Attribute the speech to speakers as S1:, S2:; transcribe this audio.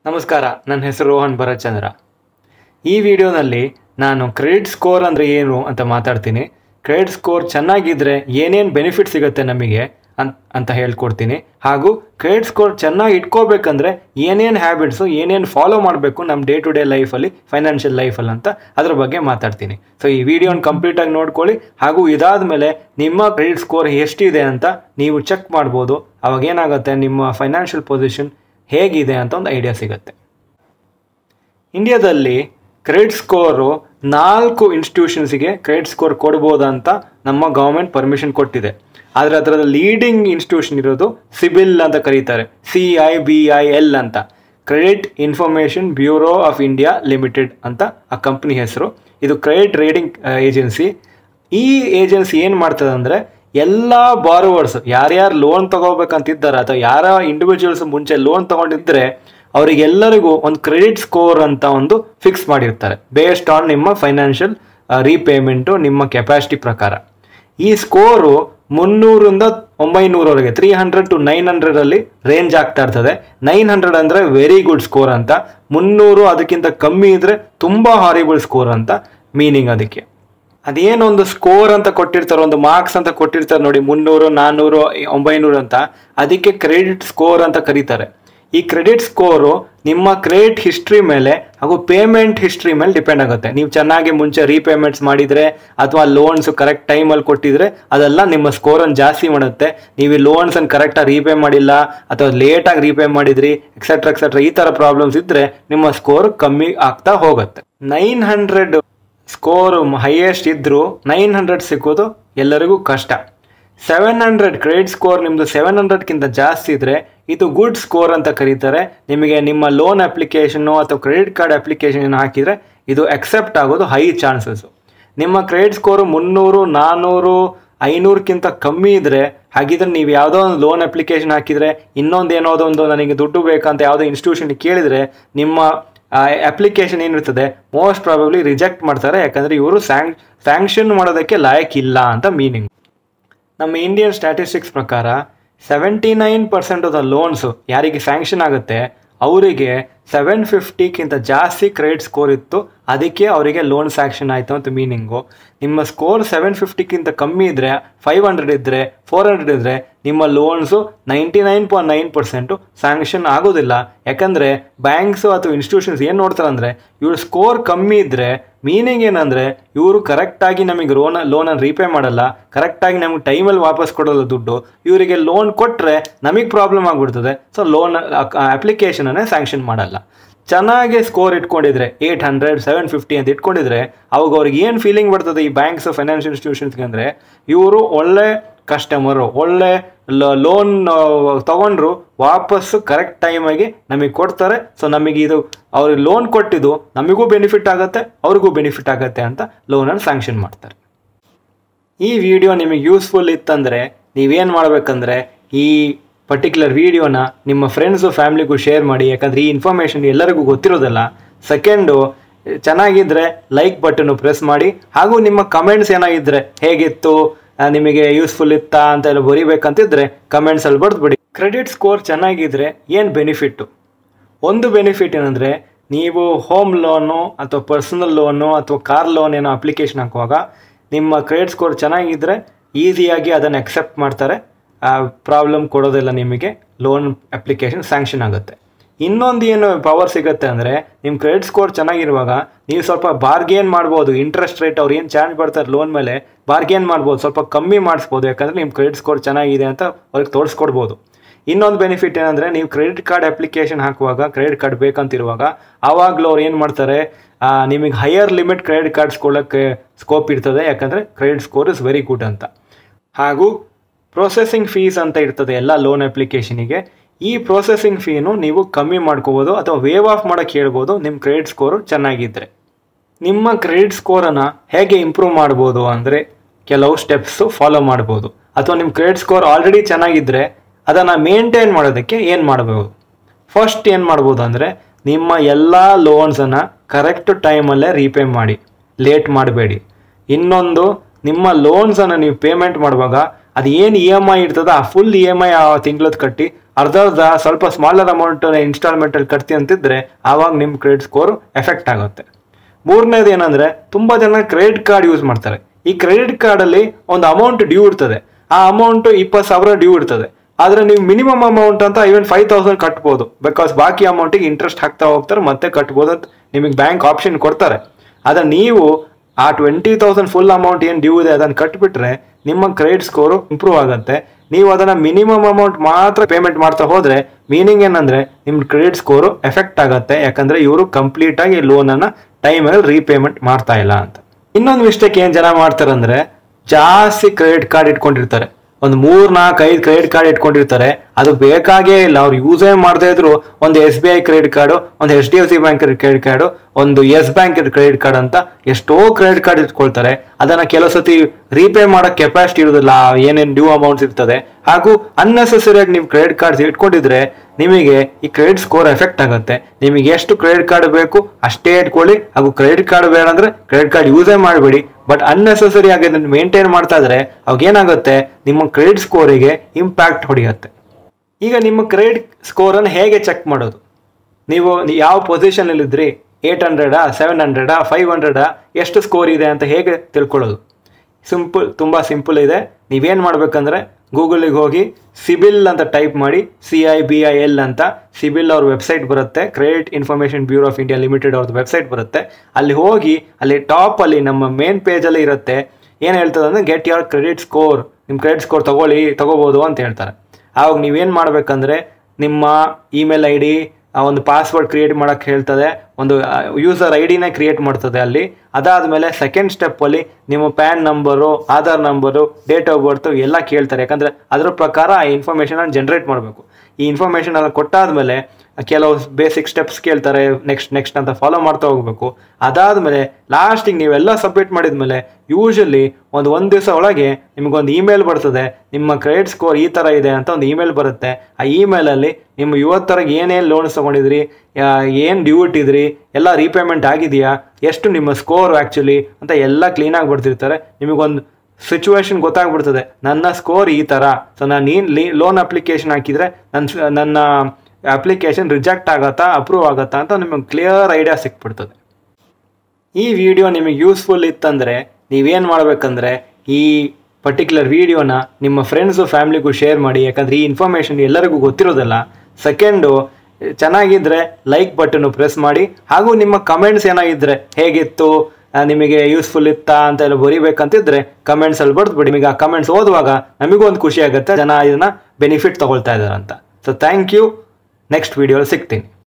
S1: ನಮಸ್ಕಾರ ನನ್ನ ಹೆಸರು ರೋಹನ್ ಭರತ್ಚಂದ್ರ ಈ ವಿಡಿಯೋನಲ್ಲಿ ನಾನು ಕ್ರೆಡಿಟ್ ಸ್ಕೋರ್ ಅಂದರೆ ಏನು ಅಂತ ಮಾತಾಡ್ತೀನಿ ಕ್ರೆಡಿಟ್ ಸ್ಕೋರ್ ಚೆನ್ನಾಗಿದ್ದರೆ ಏನೇನು ಬೆನಿಫಿಟ್ ಸಿಗುತ್ತೆ ನಮಗೆ ಅನ್ ಅಂತ ಹೇಳ್ಕೊಡ್ತೀನಿ ಹಾಗೂ ಕ್ರೆಡಿಟ್ ಸ್ಕೋರ್ ಚೆನ್ನಾಗಿ ಇಟ್ಕೋಬೇಕಂದ್ರೆ ಏನೇನು ಹ್ಯಾಬಿಟ್ಸು ಏನೇನು ಫಾಲೋ ಮಾಡಬೇಕು ನಮ್ಮ ಡೇ ಟು ಡೇ ಲೈಫಲ್ಲಿ ಫೈನಾನ್ಷಿಯಲ್ ಲೈಫಲ್ಲಿ ಅಂತ ಅದ್ರ ಬಗ್ಗೆ ಮಾತಾಡ್ತೀನಿ ಸೊ ಈ ವಿಡಿಯೋನ ಕಂಪ್ಲೀಟಾಗಿ ನೋಡ್ಕೊಳ್ಳಿ ಹಾಗೂ ಇದಾದ ಮೇಲೆ ನಿಮ್ಮ ಕ್ರೆಡಿಟ್ ಸ್ಕೋರ್ ಎಷ್ಟಿದೆ ಅಂತ ನೀವು ಚೆಕ್ ಮಾಡ್ಬೋದು ಅವಾಗ ಏನಾಗುತ್ತೆ ನಿಮ್ಮ ಫೈನಾನ್ಷಿಯಲ್ ಪೊಸಿಷನ್ ಹೇಗಿದೆ ಅಂತ ಒಂದು ಐಡಿಯಾ ಸಿಗುತ್ತೆ ಇಂಡಿಯಾದಲ್ಲಿ ಕ್ರೆಡಿಟ್ ಸ್ಕೋರು ನಾಲ್ಕು ಇನ್ಸ್ಟಿಟ್ಯೂಷನ್ಸಿಗೆ ಕ್ರೆಡಿಟ್ ಸ್ಕೋರ್ ಕೊಡ್ಬೋದಂತ ನಮ್ಮ ಗೌರ್ಮೆಂಟ್ ಪರ್ಮಿಷನ್ ಕೊಟ್ಟಿದೆ ಆದರೆ ಅದರ ಲೀಡಿಂಗ್ ಇನ್ಸ್ಟಿಟ್ಯೂಷನ್ ಇರೋದು ಸಿಬಿಲ್ ಅಂತ ಕರೀತಾರೆ C I B I L ಅಂತ credit information bureau of India limited ಅಂತ ಆ ಕಂಪ್ನಿ ಹೆಸರು ಇದು ಕ್ರೆಡಿಟ್ ರೇಟಿಂಗ್ ಏಜೆನ್ಸಿ ಈ ಏಜೆನ್ಸಿ ಏನು ಮಾಡ್ತದೆ ಅಂದರೆ ಎಲ್ಲ ಬಾರೋವರ್ಸ್ ಯಾರ್ಯಾರು ಲೋನ್ ತಗೋಬೇಕಂತಿದ್ದಾರೆ ಅಥವಾ ಯಾರ ಇಂಡಿವಿಜುವಲ್ಸ್ ಮುಂಚೆ ಲೋನ್ ತಗೊಂಡಿದ್ರೆ ಅವರಿಗೆಲ್ಲರಿಗೂ ಒಂದು ಕ್ರೆಡಿಟ್ ಸ್ಕೋರ್ ಅಂತ ಒಂದು ಫಿಕ್ಸ್ ಮಾಡಿರ್ತಾರೆ ಬೇಸ್ಡ್ ಆನ್ ನಿಮ್ಮ ಫೈನಾನ್ಷಿಯಲ್ ರೀಪೇಮೆಂಟು ನಿಮ್ಮ ಕೆಪಾಸಿಟಿ ಪ್ರಕಾರ ಈ ಸ್ಕೋರು ಮುನ್ನೂರಿಂದ ಒಂಬೈನೂರವರೆಗೆ ತ್ರೀ ಹಂಡ್ರೆಡ್ ಟು ನೈನ್ ಹಂಡ್ರೆಡಲ್ಲಿ ರೇಂಜ್ ಆಗ್ತಾ ಇರ್ತದೆ ನೈನ್ ಹಂಡ್ರೆಡ್ ಅಂದರೆ ವೆರಿ ಗುಡ್ ಸ್ಕೋರ್ ಅಂತ ಮುನ್ನೂರು ಅದಕ್ಕಿಂತ ಕಮ್ಮಿ ಇದ್ರೆ ತುಂಬ ಹಾರಿಬಲ್ ಸ್ಕೋರ್ ಅಂತ ಮೀನಿಂಗ್ ಅದಕ್ಕೆ ಅದೇನೊಂದು ಸ್ಕೋರ್ ಅಂತ ಕೊಟ್ಟಿರ್ತಾರೆ ಒಂದು ಮಾರ್ಕ್ಸ್ ಅಂತ ಕೊಟ್ಟಿರ್ತಾರೆ ನೋಡಿ ಮುನ್ನೂರು ನಾನ್ನೂರು ಒಂಬೈನೂರು ಅಂತ ಅದಕ್ಕೆ ಕ್ರೆಡಿಟ್ ಸ್ಕೋರ್ ಅಂತ ಕರೀತಾರೆ ಈ ಕ್ರೆಡಿಟ್ ಸ್ಕೋರು ನಿಮ್ಮ ಕ್ರೆಡಿಟ್ ಹಿಸ್ಟ್ರಿ ಮೇಲೆ ಹಾಗೂ ಪೇಮೆಂಟ್ ಹಿಸ್ಟ್ರಿ ಮೇಲೆ ಡಿಪೆಂಡ್ ಆಗುತ್ತೆ ನೀವು ಚೆನ್ನಾಗಿ ಮುಂಚೆ ರೀಪೇಮೆಂಟ್ಸ್ ಮಾಡಿದ್ರೆ ಅಥವಾ ಲೋನ್ಸ್ ಕರೆಕ್ಟ್ ಟೈಮಲ್ಲಿ ಕೊಟ್ಟಿದ್ರೆ ಅದೆಲ್ಲ ನಿಮ್ಮ ಸ್ಕೋರನ್ನು ಜಾಸ್ತಿ ಮಾಡುತ್ತೆ ನೀವು ಈ ಲೋನ್ಸನ್ನು ಕರೆಕ್ಟಾಗಿ ರೀಪೇ ಮಾಡಿಲ್ಲ ಅಥವಾ ಲೇಟಾಗಿ ರೀಪೇ ಮಾಡಿದ್ರಿ ಎಕ್ಸೆಟ್ರಾ ಎಕ್ಸೆಟ್ರಾ ಈ ಥರ ಪ್ರಾಬ್ಲಮ್ಸ್ ಇದ್ದರೆ ನಿಮ್ಮ ಸ್ಕೋರ್ ಕಮ್ಮಿ ಆಗ್ತಾ ಹೋಗುತ್ತೆ ನೈನ್ ಹಂಡ್ರೆಡ್ ಸ್ಕೋರ್ ಹೈಯೆಸ್ಟ್ ಇದ್ದರೂ ನೈನ್ ಹಂಡ್ರೆಡ್ ಸಿಗೋದು ಎಲ್ಲರಿಗೂ ಕಷ್ಟ ಸೆವೆನ್ ಹಂಡ್ರೆಡ್ ಕ್ರೆಡಿಟ್ ಸ್ಕೋರ್ ನಿಮ್ಮದು ಸೆವೆನ್ ಹಂಡ್ರೆಡ್ಗಿಂತ ಜಾಸ್ತಿ ಇದ್ದರೆ ಇದು ಗುಡ್ ಸ್ಕೋರ್ ಅಂತ ಕರೀತಾರೆ ನಿಮಗೆ ನಿಮ್ಮ ಲೋನ್ ಅಪ್ಲಿಕೇಶನ್ನು ಅಥವಾ ಕ್ರೆಡಿಟ್ ಕಾರ್ಡ್ ಅಪ್ಲಿಕೇಶನ್ ಹಾಕಿದರೆ ಇದು ಅಕ್ಸೆಪ್ಟ್ ಆಗೋದು ಹೈ ಚಾನ್ಸಸ್ಸು ನಿಮ್ಮ ಕ್ರೆಡಿಟ್ ಸ್ಕೋರು ಮುನ್ನೂರು ನಾನ್ನೂರು ಐನೂರಕ್ಕಿಂತ ಕಮ್ಮಿ ಇದ್ದರೆ ಹಾಗಿದ್ರೆ ನೀವು ಯಾವುದೋ ಒಂದು ಲೋನ್ ಅಪ್ಲಿಕೇಶನ್ ಹಾಕಿದರೆ ಇನ್ನೊಂದು ಏನೋ ಒಂದು ನನಗೆ ದುಡ್ಡು ಬೇಕಂತ ಯಾವುದೋ ಇನ್ಸ್ಟಿಟ್ಯೂಷನ್ ಕೇಳಿದರೆ ನಿಮ್ಮ ಅಪ್ಲಿಕೇಶನ್ ಏನಿರ್ತದೆ ಮೋಸ್ಟ್ ಪ್ರಾಬಬ್ಲಿ ರಿಜೆಕ್ಟ್ ಮಾಡ್ತಾರೆ ಯಾಕಂದರೆ ಇವರು ಸ್ಯಾಂಕ್ ಸ್ಯಾಂಕ್ಷನ್ ಮಾಡೋದಕ್ಕೆ ಲಾಯಕ್ ಇಲ್ಲ ಅಂತ ಮೀನಿಂಗ್ ನಮ್ಮ ಇಂಡಿಯನ್ ಸ್ಟ್ಯಾಟಿಸ್ಟಿಕ್ಸ್ ಪ್ರಕಾರ seventy nine percent of the loans ಯಾರಿಗೆ ಸ್ಯಾಂಕ್ಷನ್ ಆಗುತ್ತೆ ಅವರಿಗೆ ಸೆವೆನ್ ಫಿಫ್ಟಿಗಿಂತ ಜಾಸ್ತಿ ಕ್ರೆಡಿಟ್ ಸ್ಕೋರ್ ಇತ್ತು ಅದಕ್ಕೆ ಅವರಿಗೆ ಲೋನ್ ಸ್ಯಾಂಕ್ಷನ್ ಆಯಿತು ಅಂತ ಮೀನಿಂಗು ನಿಮ್ಮ ಸ್ಕೋರ್ ಸೆವೆನ್ ಫಿಫ್ಟಿಗಿಂತ ಕಮ್ಮಿ ಇದ್ದರೆ ಫೈವ್ ಹಂಡ್ರೆಡ್ ಇದ್ದರೆ ಫೋರ್ ಹಂಡ್ರೆಡ್ ಇದ್ದರೆ ನಿಮ್ಮ loans ninety nine point nine percent sanction ಆಗೋದಿಲ್ಲ ಯಾಕಂದರೆ ಬ್ಯಾಂಕ್ಸು ಅಥವಾ ಇನ್ಸ್ಟಿಟ್ಯೂಷನ್ಸ್ ಏನು ನೋಡ್ತಾರೆ ಅಂದರೆ ಇವ್ರ ಸ್ಕೋರ್ ಕಮ್ಮಿ ಇದ್ದರೆ ಮೀನಿಂಗ್ ಏನಂದರೆ ಇವರು ಕರೆಕ್ಟಾಗಿ ನಮಗೆ ಲೋನ್ ಲೋನನ್ನು ರೀಪೇ ಮಾಡಲ್ಲ ಕರೆಕ್ಟಾಗಿ ನಮಗೆ ಟೈಮಲ್ಲಿ ವಾಪಸ್ ಕೊಡೋಲ್ಲ ದುಡ್ಡು ಇವರಿಗೆ ಲೋನ್ ಕೊಟ್ಟರೆ ನಮಗೆ ಪ್ರಾಬ್ಲಮ್ ಆಗಿಬಿಡ್ತದೆ ಸೊ ಲೋನ್ ಅಪ್ಲಿಕೇಶನನ್ನೇ ಸ್ಯಾಂಕ್ಷನ್ ಮಾಡಲ್ಲ ಚೆನ್ನಾಗಿ ಸ್ಕೋರ್ ಇಟ್ಕೊಂಡಿದ್ರೆ ಏಯ್ಟ್ ಹಂಡ್ರೆಡ್ ಸೆವೆನ್ ಫಿಫ್ಟಿ ಅಂತ ಇಟ್ಕೊಂಡಿದ್ರೆ ಅವಾಗ ಅವ್ರಿಗೆ ಏನು ಫೀಲಿಂಗ್ ಬರ್ತದೆ ಈ ಬ್ಯಾಂಕ್ಸ್ ಫೈನಾನ್ಷಿಯಲ್ ಇನ್ಸ್ಟಿಟ್ಯೂಷನ್ಸ್ಗೆ ಅಂದರೆ ಇವರು ಒಳ್ಳೆ ಕಸ್ಟಮರು ಒಳ್ಳೆ ಲೋನ್ ತಗೊಂಡ್ರು ವಾಪಸ್ಸು ಕರೆಕ್ಟ್ ಟೈಮಾಗಿ ನಮಗೆ ಕೊಡ್ತಾರೆ ಸೊ ನಮಗೆ ಇದು ಅವ್ರಿಗೆ ಲೋನ್ ಕೊಟ್ಟಿದ್ದು ನಮಗೂ ಬೆನಿಫಿಟ್ ಆಗುತ್ತೆ ಅವ್ರಿಗೂ ಬೆನಿಫಿಟ್ ಆಗುತ್ತೆ ಅಂತ ಲೋನನ್ನು ಸ್ಯಾಂಕ್ಷನ್ ಮಾಡ್ತಾರೆ ಈ ವಿಡಿಯೋ ನಿಮಗೆ ಯೂಸ್ಫುಲ್ ಇತ್ತಂದರೆ ನೀವೇನು ಮಾಡಬೇಕಂದ್ರೆ ಈ ಪರ್ಟಿಕ್ಯುಲರ್ ವಿಡಿಯೋನ ನಿಮ್ಮ ಫ್ರೆಂಡ್ಸು ಫ್ಯಾಮ್ಲಿಗೂ ಶೇರ್ ಮಾಡಿ ಯಾಕಂದರೆ ಈ ಇನ್ಫಾರ್ಮೇಷನ್ ಎಲ್ಲರಿಗೂ ಗೊತ್ತಿರೋದಲ್ಲ ಸೆಕೆಂಡು ಚೆನ್ನಾಗಿದ್ದರೆ ಲೈಕ್ ಬಟನ್ನು ಪ್ರೆಸ್ ಮಾಡಿ ಹಾಗೂ ನಿಮ್ಮ ಕಮೆಂಟ್ಸ್ ಏನಾಗಿದ್ದರೆ ಹೇಗಿತ್ತು ನಿಮಗೆ ಯೂಸ್ಫುಲ್ ಇತ್ತಾ ಅಂತ ಎಲ್ಲ ಬರಿಬೇಕಂತಿದ್ರೆ ಕಮೆಂಟ್ಸಲ್ಲಿ ಬರೆದ್ಬಿಡಿ ಕ್ರೆಡಿಟ್ ಸ್ಕೋರ್ ಚೆನ್ನಾಗಿದ್ರೆ ಏನು ಬೆನಿಫಿಟ್ಟು ಒಂದು ಬೆನಿಫಿಟ್ ಏನಂದರೆ ನೀವು ಹೋಮ್ ಲೋನು ಅಥವಾ ಪರ್ಸನಲ್ ಲೋನು ಅಥವಾ ಕಾರ್ ಲೋನ್ ಏನೋ ಅಪ್ಲಿಕೇಶನ್ ಹಾಕುವಾಗ ನಿಮ್ಮ ಕ್ರೆಡಿಟ್ ಸ್ಕೋರ್ ಚೆನ್ನಾಗಿದ್ದರೆ ಈಸಿಯಾಗಿ ಅದನ್ನು ಅಕ್ಸೆಪ್ಟ್ ಮಾಡ್ತಾರೆ ಪ್ರಾಬ್ಲಮ್ ಕೊಡೋದಿಲ್ಲ ನಿಮಗೆ ಲೋನ್ ಅಪ್ಲಿಕೇಶನ್ ಸ್ಯಾಂಕ್ಷನ್ ಆಗುತ್ತೆ ಇನ್ನೊಂದು ಏನು ಪವರ್ ಸಿಗುತ್ತೆ ಅಂದರೆ ನಿಮ್ಮ ಕ್ರೆಡಿಟ್ ಸ್ಕೋರ್ ಚೆನ್ನಾಗಿರುವಾಗ ನೀವು ಸ್ವಲ್ಪ ಬಾರ್ಗೇನ್ ಮಾಡ್ಬೋದು ಇಂಟ್ರೆಸ್ಟ್ ರೇಟ್ ಅವ್ರು ಏನು ಚಾರ್ಜ್ ಬರ್ತಾರೆ ಲೋನ್ ಮೇಲೆ ಬಾರ್ಗೇನ್ ಮಾಡ್ಬೋದು ಸ್ವಲ್ಪ ಕಮ್ಮಿ ಮಾಡಿಸ್ಬೋದು ಯಾಕಂದರೆ ನಿಮ್ಮ ಕ್ರೆಡಿಟ್ ಸ್ಕೋರ್ ಚೆನ್ನಾಗಿದೆ ಅಂತ ಅವ್ರಿಗೆ ತೋರಿಸ್ಕೊಡ್ಬೋದು ಇನ್ನೊಂದು ಬೆನಿಫಿಟ್ ಏನಂದರೆ ನೀವು ಕ್ರೆಡಿಟ್ ಕಾರ್ಡ್ ಅಪ್ಲಿಕೇಶನ್ ಹಾಕುವಾಗ ಕ್ರೆಡಿಟ್ ಕಾರ್ಡ್ ಬೇಕಂತಿರುವಾಗ ಆವಾಗಲೂ ಅವ್ರು ಏನು ಮಾಡ್ತಾರೆ ನಿಮಗೆ ಹೈಯರ್ ಲಿಮಿಟ್ ಕ್ರೆಡಿಟ್ ಕಾರ್ಡ್ಸ್ ಕೊಡೋಕ್ಕೆ ಸ್ಕೋಪ್ ಇರ್ತದೆ ಯಾಕಂದರೆ credit score is very good ಅಂತ ಹಾಗೂ ಪ್ರೊಸೆಸಿಂಗ್ ಫೀಸ್ ಅಂತ ಇರ್ತದೆ ಎಲ್ಲ ಲೋನ್ ಅಪ್ಲಿಕೇಶನಿಗೆ ಈ ಪ್ರೊಸೆಸಿಂಗ್ ಫೀನು ನೀವು ಕಮ್ಮಿ ಮಾಡ್ಕೋಬೋದು ಅಥವಾ ವೇವ್ ಆಫ್ ಮಾಡೋಕ್ಕೆ ಹೇಳ್ಬೋದು ನಿಮ್ಮ ಕ್ರೆಡಿಟ್ ಸ್ಕೋರು ಚೆನ್ನಾಗಿದ್ದರೆ ನಿಮ್ಮ ಕ್ರೆಡಿಟ್ ಸ್ಕೋರನ್ನು ಹೇಗೆ ಇಂಪ್ರೂವ್ ಮಾಡ್ಬೋದು ಅಂದರೆ ಕೆಲವು ಸ್ಟೆಪ್ಸು ಫಾಲೋ ಮಾಡ್ಬೋದು ಅಥವಾ ನಿಮ್ಮ ಕ್ರೆಡಿಟ್ ಸ್ಕೋರ್ ಆಲ್ರೆಡಿ ಚೆನ್ನಾಗಿದ್ದರೆ ಅದನ್ನು ಮೇಂಟೈನ್ ಮಾಡೋದಕ್ಕೆ ಏನು ಮಾಡಬಹುದು ಫಸ್ಟ್ ಏನು ಮಾಡ್ಬೋದು ಅಂದರೆ ನಿಮ್ಮ ಎಲ್ಲ ಲೋನ್ಸನ್ನು ಕರೆಕ್ಟ್ ಟೈಮಲ್ಲೇ ರೀಪೇ ಮಾಡಿ ಲೇಟ್ ಮಾಡಬೇಡಿ ಇನ್ನೊಂದು ನಿಮ್ಮ ಲೋನ್ಸನ್ನು ನೀವು ಪೇಮೆಂಟ್ ಮಾಡುವಾಗ ಅದು ಏನು ಇ ಎಮ್ ಐ ಇರ್ತದೆ ಆ ಫುಲ್ ಇ ಎಮ್ ಐ ಆ ತಿಂಗಳದ್ದು ಕಟ್ಟಿ ಅರ್ಧ ಅರ್ಧ ಸ್ವಲ್ಪ ಸ್ಮಾಲರ್ ಅಮೌಂಟ್ ಇನ್ಸ್ಟಾಲ್ಮೆಂಟ್ ಅಲ್ಲಿ ಕಟ್ತಿ ಅಂತಿದ್ರೆ ಆವಾಗ ನಿಮ್ ಕ್ರೆಡಿಟ್ ಸ್ಕೋರ್ ಎಫೆಕ್ಟ್ ಆಗುತ್ತೆ ಮೂರನೇದು ಏನಂದ್ರೆ ತುಂಬಾ ಜನ ಕ್ರೆಡಿಟ್ ಕಾರ್ಡ್ ಯೂಸ್ ಮಾಡ್ತಾರೆ ಈ ಕ್ರೆಡಿಟ್ ಕಾರ್ಡ್ ಅಲ್ಲಿ ಒಂದು ಅಮೌಂಟ್ ಡ್ಯೂ ಇರ್ತದೆ ಆ ಅಮೌಂಟ್ ಇಪ್ಪತ್ತು ಸಾವಿರ ಡ್ಯೂ ಇರ್ತದೆ ಆದ್ರೆ ನೀವು ಮಿನಿಮಮ್ ಅಮೌಂಟ್ ಅಂತ ಇವನ್ ಫೈವ್ ತೌಸಂಡ್ ಕಟ್ಬೋದು ಬಿಕಾಸ್ ಬಾಕಿ ಅಮೌಂಟಿಗೆ ಇಂಟ್ರೆಸ್ಟ್ ಹಾಕ್ತಾ ಹೋಗ್ತಾರೆ ಮತ್ತೆ ಕಟ್ಬೋದು ಅಂತ ನಿಮಗೆ ಬ್ಯಾಂಕ್ ಆಪ್ಷನ್ ಕೊಡ್ತಾರೆ ಆದ್ರೆ ನೀವು ಆ ಟ್ವೆಂಟಿ ತೌಸಂಡ್ ಫುಲ್ ಅಮೌಂಟ್ ಏನು ಡ್ಯೂ ಇದೆ ಅದನ್ನು ಕಟ್ಬಿಟ್ರೆ ನಿಮ್ಮ ಕ್ರೆಡಿಟ್ ಸ್ಕೋರು ಇಂಪ್ರೂವ್ ಆಗುತ್ತೆ ನೀವು ಅದನ್ನ ಮಿನಿಮಮ್ ಅಮೌಂಟ್ ಮಾತ್ರ ಪೇಮೆಂಟ್ ಮಾಡ್ತಾ ಹೋದ್ರೆ ಮೀನಿಂಗ್ ಏನಂದ್ರೆ ನಿಮ್ ಕ್ರೆಡಿಟ್ ಸ್ಕೋರು ಎಫೆಕ್ಟ್ ಆಗುತ್ತೆ ಯಾಕಂದ್ರೆ ಇವರು ಕಂಪ್ಲೀಟ್ ಆಗಿ ಲೋನ್ ಅನ್ನ ಟೈಮಲ್ಲಿ ರೀಪೇಮೆಂಟ್ ಮಾಡ್ತಾ ಇಲ್ಲ ಅಂತ ಇನ್ನೊಂದು ಮಿಸ್ಟೇಕ್ ಏನ್ ಜನ ಮಾಡ್ತಾರಂದ್ರೆ ಜಾಸ್ತಿ ಕ್ರೆಡಿಟ್ ಕಾರ್ಡ್ ಇಟ್ಕೊಂಡಿರ್ತಾರೆ ಒಂದು ಮೂರ್ ನಾಲ್ಕು ಐದು ಕ್ರೆಡಿಟ್ ಕಾರ್ಡ್ ಇಟ್ಕೊಂಡಿರ್ತಾರೆ ಅದು ಬೇಕಾಗೇ ಇಲ್ಲ ಅವ್ರು ಯೂಸೇ ಮಾಡದೇ ಇದ್ರು ಒಂದು S B I credit card ಒಂದು H D F C bank credit card ಒಂದು ಎಸ್ ಬ್ಯಾಂಕ್ ಕ್ರೆಡಿಟ್ ಕಾರ್ಡ್ ಅಂತ ಎಷ್ಟೋ ಕ್ರೆಡಿಟ್ ಕಾರ್ಡ್ ಇಟ್ಕೊಳ್ತಾರೆ ಅದನ್ನ ಕೆಲವು ಸತಿ ರೀಪೇ ಮಾಡಕ್ ಕೆಪಾಸಿಟಿ ಇರೋದಿಲ್ಲ ಏನೇನ್ ಡ್ಯೂ ಅಮೌಂಟ್ಸ್ ಇರ್ತದೆ ಹಾಗೂ ಅನ್ನೆಸೆಸರಿ ಆಗಿ ನೀವು ಕ್ರೆಡಿಟ್ ಕಾರ್ಡ್ಸ್ ಇಟ್ಕೊಂಡಿದ್ರೆ ನಿಮಗೆ ಈ ಕ್ರೆಡಿಟ್ ಸ್ಕೋರ್ ಎಫೆಕ್ಟ್ ಆಗುತ್ತೆ ನಿಮಗೆ ಎಷ್ಟು ಕ್ರೆಡಿಟ್ ಕಾರ್ಡ್ ಬೇಕು ಅಷ್ಟೇ ಇಟ್ಕೊಳ್ಳಿ ಹಾಗೂ ಕ್ರೆಡಿಟ್ ಕಾರ್ಡ್ ಬೇಡ ಅಂದ್ರೆ ಕ್ರೆಡಿಟ್ ಕಾರ್ಡ್ ಯೂಸೇ ಮಾಡಬೇಡಿ ಬಟ್ ಅನ್ನೆಸೆಸರಿ ಆಗಿ ಮೇಂಟೈನ್ ಮಾಡ್ತಾ ಇದ್ರೆ ಅವಾಗ ಏನಾಗುತ್ತೆ ನಿಮ್ಮ ಕ್ರೆಡಿಟ್ ಸ್ಕೋರಿಗೆ ಇಂಪ್ಯಾಕ್ಟ್ ಹೊಡೆಯುತ್ತೆ ಈಗ ನಿಮ್ಮ ಕ್ರೆಡಿಟ್ ಸ್ಕೋರನ್ನು ಹೇಗೆ ಚೆಕ್ ಮಾಡೋದು ನೀವು ಯಾವ ಪೊಸಿಷನ್ ಇದ್ರಿ ಏಟ್ ಹಂಡ್ರೆಡಾ ಸೆವೆನ್ ಹಂಡ್ರೆಡಾ ಫೈವ್ ಹಂಡ್ರೆಡಾ ಎಷ್ಟು ಸ್ಕೋರ್ ಇದೆ ಅಂತ ಹೇಗೆ ತಿಳ್ಕೊಳ್ಳೋದು ಸಿಂಪಲ್ ತುಂಬ ಸಿಂಪಲ್ ಇದೆ ನೀವೇನು ಮಾಡ್ಬೇಕಂದ್ರೆ ಗೂಗಲಿಗೆ ಹೋಗಿ ಸಿಬಿಲ್ ಅಂತ ಟೈಪ್ ಮಾಡಿ C I B I L ಅಂತ ಸಿಬಿಲ್ ಅವ್ರ ವೆಬ್ಸೈಟ್ ಬರುತ್ತೆ credit information bureau of India limited ಅವ್ರದ್ದು ವೆಬ್ಸೈಟ್ ಬರುತ್ತೆ ಅಲ್ಲಿ ಹೋಗಿ ಅಲ್ಲಿ ಟಾಪ್ ಅಲ್ಲಿ ನಮ್ಮ ಮೇನ್ ಪೇಜಲ್ಲಿ ಇರುತ್ತೆ ಏನು ಹೇಳ್ತದೆ ಅಂದರೆ ಗೆಟ್ ಯುವರ್ ಕ್ರೆಡಿಟ್ ಸ್ಕೋರ್ ನಿಮ್ಮ ಕ್ರೆಡಿಟ್ ಸ್ಕೋರ್ ತಗೊಳ್ಳಿ ತಗೋಬೋದು ಅಂತ ಹೇಳ್ತಾರೆ ಆವಾಗ ನೀವೇನು ಮಾಡ್ಬೇಕಂದ್ರೆ ನಿಮ್ಮ ಇಮೇಲ್ ಐ ಡಿ ಒಂದು ಪಾಸ್ವರ್ಡ್ ಕ್ರಿಯೇಟ್ ಮಾಡಕ್ಕೆ ಹೇಳ್ತದೆ ಒಂದು ಯೂಸರ್ ಐ ಡಿನೇ ಕ್ರಿಯೇಟ್ ಮಾಡ್ತದೆ ಅಲ್ಲಿ ಅದಾದಮೇಲೆ ಸೆಕೆಂಡ್ ಸ್ಟೆಪ್ಪಲ್ಲಿ ನಿಮ್ಮ PAN number Aadhaar number date of birth ಎಲ್ಲ ಕೇಳ್ತಾರೆ ಯಾಕಂದರೆ ಅದರ ಪ್ರಕಾರ ಆ ಇನ್ಫಾರ್ಮೇಷನ್ ಜನರೇಟ್ ಮಾಡಬೇಕು ಈ ಇನ್ಫಾರ್ಮೇಷನ್ ಎಲ್ಲ ಕೊಟ್ಟಾದ್ಮೇಲೆ ಕೆಲವು ಬೇಸಿಕ್ ಸ್ಟೆಪ್ಸ್ ಕೇಳ್ತಾರೆ ನೆಕ್ಸ್ಟ್ ನೆಕ್ಸ್ಟ್ ಅಂತ ಫಾಲೋ ಮಾಡ್ತಾ ಹೋಗ್ಬೇಕು ಅದಾದಮೇಲೆ ಲಾಸ್ಟಿಗೆ ನೀವೆಲ್ಲ ಸಬ್ಮಿಟ್ ಮಾಡಿದ್ಮೇಲೆ ಯೂಶಲಿ ಒಂದು ಒಂದು ದಿವಸ ಒಳಗೆ ನಿಮಗೊಂದು ಇಮೇಲ್ ಬರ್ತದೆ ನಿಮ್ಮ ಕ್ರೆಡಿಟ್ ಸ್ಕೋರ್ ಈ ಥರ ಇದೆ ಅಂತ ಒಂದು ಇಮೇಲ್ ಬರುತ್ತೆ ಆ ಇಮೇಲಲ್ಲಿ ನಿಮ್ಮ ಇವತ್ತರೆಗೆ ಏನೇನು ಲೋನ್ಸ್ ತೊಗೊಂಡಿದ್ರಿ ಏನು ಡ್ಯೂ ಇಟ್ಟಿದ್ರಿ ಎಲ್ಲ ರೀಪೇಮೆಂಟ್ ಆಗಿದೆಯಾ ಎಷ್ಟು ನಿಮ್ಮ ಸ್ಕೋರ್ ಆ್ಯಕ್ಚುಲಿ ಅಂತ ಎಲ್ಲ ಕ್ಲೀನಾಗಿ ಬರ್ತಿರ್ತಾರೆ ನಿಮಗೊಂದು ಸಿಚುವೇಶನ್ ಗೊತ್ತಾಗ್ಬಿಡ್ತದೆ ನನ್ನ ಸ್ಕೋರ್ ಈ ಥರ ಸೊ ನಾನು ಏನು ಲೋನ್ ಅಪ್ಲಿಕೇಶನ್ ಹಾಕಿದರೆ ನನ್ನ ನನ್ನ ಅಪ್ಲಿಕೇಶನ್ ರಿಜೆಕ್ಟ್ ಆಗತ್ತಾ ಅಪ್ರೂವ್ ಆಗತ್ತಾ ಅಂತ ನಿಮಗೆ ಕ್ಲಿಯರ್ ಐಡಿಯಾ ಸಿಕ್ಬಿಡ್ತದೆ ಈ ವಿಡಿಯೋ ನಿಮಗೆ ಯೂಸ್ಫುಲ್ ಇತ್ತಂದರೆ ನೀವೇನು ಮಾಡಬೇಕಂದ್ರೆ ಈ ಪರ್ಟಿಕ್ಯುಲರ್ ವಿಡಿಯೋನ ನಿಮ್ಮ ಫ್ರೆಂಡ್ಸು ಫ್ಯಾಮ್ಲಿಗೂ ಶೇರ್ ಮಾಡಿ ಯಾಕಂದರೆ ಈ ಇನ್ಫಾರ್ಮೇಷನ್ ಎಲ್ಲರಿಗೂ ಗೊತ್ತಿರೋದಲ್ಲ ಸೆಕೆಂಡು ಚೆನ್ನಾಗಿದ್ದರೆ ಲೈಕ್ ಬಟನ್ನು ಪ್ರೆಸ್ ಮಾಡಿ ಹಾಗೂ ನಿಮ್ಮ ಕಮೆಂಟ್ಸ್ ಏನಾಗಿದ್ದರೆ ಹೇಗಿತ್ತು ಆ, ನಿಮಗೆ ಯೂಸ್ಫುಲ್ ಇತ್ತಾ ಅಂತ ಎಲ್ಲ ಬರಿಬೇಕಂತಿದ್ರೆ ಕಮೆಂಟ್ಸ್ ಅಲ್ಲಿ ಬರೆದ್ಬಿಡಿ ನಿಮಗೆ ಆ ಕಮೆಂಟ್ಸ್ ಓದುವಾಗ ನಮಗೂ ಒಂದು ಖುಷಿ ಆಗುತ್ತೆ ಜನ ಇದನ್ನ ಬೆನಿಫಿಟ್ ತಗೊಳ್ತಾ ಇದ್ದಾರೆ ಅಂತ ಸೊ ಥ್ಯಾಂಕ್ ಯು ನೆಕ್ಸ್ಟ್ ವಿಡಿಯೋಲಿ ಸಿಗ್ತೀನಿ